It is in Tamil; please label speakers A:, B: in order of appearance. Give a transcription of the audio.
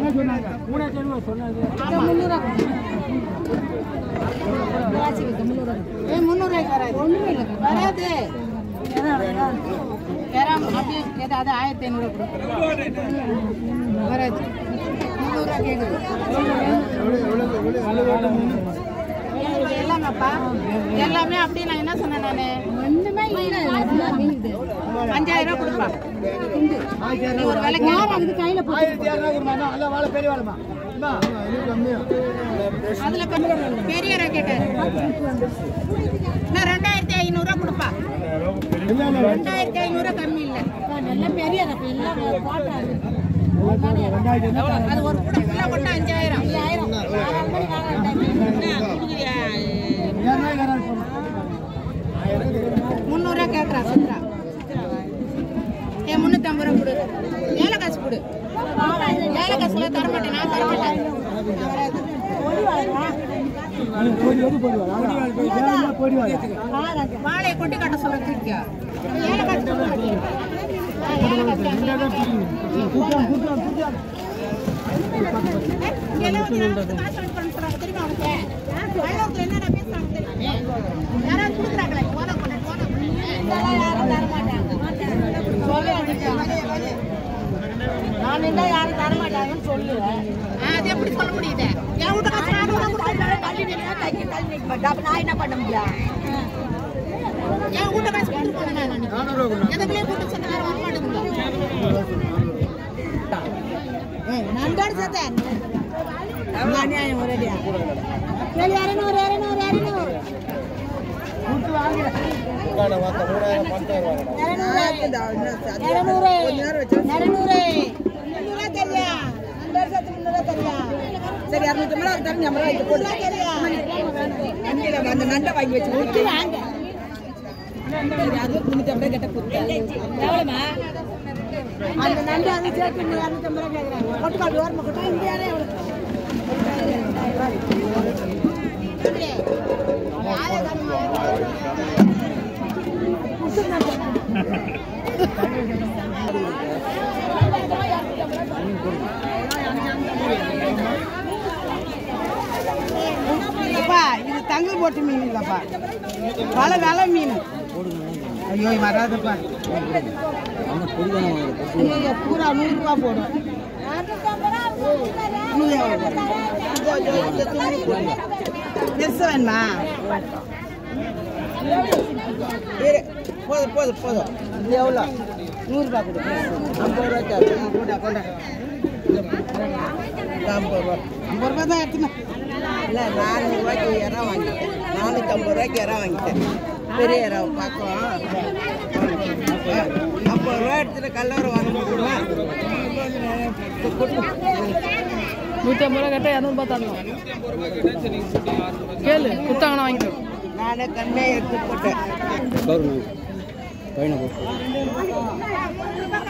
A: ஏய், முந்நூறுவாய்க்கு வராது. வராது. கிராம் அப்படியே ஏதாவது ஆயிரத்தி ஐநூறு வராது முந்நூறுவா கேக்குது எல்லாமேப்பா எல்லாமே அப்படி நான் என்ன சொன்னேன் நானு ஒண்ணுமே அஞ்சாயிரம் ரூபாய் கொடுப்பா நீ ஒரு விலைக்கு அது கையில அதுல கொஞ்சம் பெரிய ராக்கெட்டு நான் ரெண்டாயிரத்தி ஐநூறுரூவா கொடுப்பா ரெண்டாயிரத்தி ஐநூறுரூவா கம்மி இல்லை எல்லாம் பெரிய ரகம் எல்லாம் அது ஒரு கூட ஃபுல்லாக கொண்டு அஞ்சாயிரம் முந்நூறுரூவா கேட்குறா சித்ரா ஏ முந்நூற்றம்பது ரூபா கொடு ஏழை காசு கொடு ஏழை காசுலாம் தரமாட்டேன் நான் தரமாட்டேன் வாழையை கொட்டி கட்ட சொல்ல தூக்கியா ஏழை காசு கொடுக்க மாட்டியா? ஆ, ஏழை காசு கேட்குறா. எழுபத்தி நாலு காசு வாங்கி பண்ண சொல்றாங்க தெரியுமா உனக்கு? வள்ளுவத்துல என்னடா பேசுறாங்க தெரியுமா? யாராவது கொடுக்குறாங்களா? போதா கொண்டு, போதா கொண்டு. யாரும் தர மாட்டாங்க. சொல்லு அதுக்கு. நான் நின்னா யாரும் தர மாட்டாங்கன்னு சொல்லுவேன் அது எப்படி சொல்ல முடியுது என் வீட்டு காசு நான் கூட கொடுத்தேன். தள்ளி நின்னா தைக்க, தள்ளி நிக்க மாட்டேன். அப்ப நான் என்ன பண்ண முடியும் என் வீட்டு காசு கொண்டு போனேன் நான் அன்னைக்கு. எதுக்குள்ளே கூட்டு சொன்னா வர மாட்டேங்குது நண்டோடு சேர்த்தேன் அநியாயம் ஒரேடியா சரி இரநூறு இரநூறு இரநூறு இரநூறு இரநூறு முந்நூறுவா தெரியா நண்டோடு சேர்த்து முந்நூறுவா தெரியா
B: சரி இரநூத்தி ஐம்பது ரூபா தரேன் ஐம்பது ரூபாய்க்கு போடு
A: தெரியா
B: வண்டியில அந்த நண்டை வாங்கி வச்சு
A: கொடுத்து வாங்க
B: சரி அது முன்னூத்தி ஐம்பது கிட்ட கொடுத்தேன்
A: எவ்வளோமா அந்த நண்டு அது சேர்த்து இன்னும் இரநூத்தம்பது ரூபா கேட்குறாங்க கொட்டுக்காடு ஓரமாக கொட்டா இந்த யாரே எவ்வளோ
B: அப்பா இது தங்கல் போட்டு மீன் இல்லப்பா பல விலை மீன் ஐயோ வராதுப்பா ஐயோ பூரா நூறு ரூபா போடும் நீ எவ்வளவு? இதோ, இதோ, இந்த துணி போடு. பெருசு வேணுமா இரு. போதும் போதும் போதும் இது எவ்வளோ நூறுரூபா கொடு ஐம்பது ரூபாய்க்கு ஆ, கொண்டா கொண்டா ஐம்பது ரூபா ஐம்பது ரூபா தான் எடுத்துனேன் இல்லை நானூறுரூவாய்க்கு இறம் வாங்கிட்டேன் நானூற்றம்பது ரூபாய்க்கு இறம் வாங்கிட்டேன் பெரிய இறம் பார்க்கலாம் ஐம்பது ரூபா எடுத்துட்டு கல்லூரம் வாங்க முடியுமா
C: நூற்றி ஐம்பது ரூபா கேட்டால் இரநூறுபா தரணும் கேளு கொடுத்தாங்கன்னா வாங்கிக்கோ
B: நானே கண்ணே எடுத்து போட்டேன்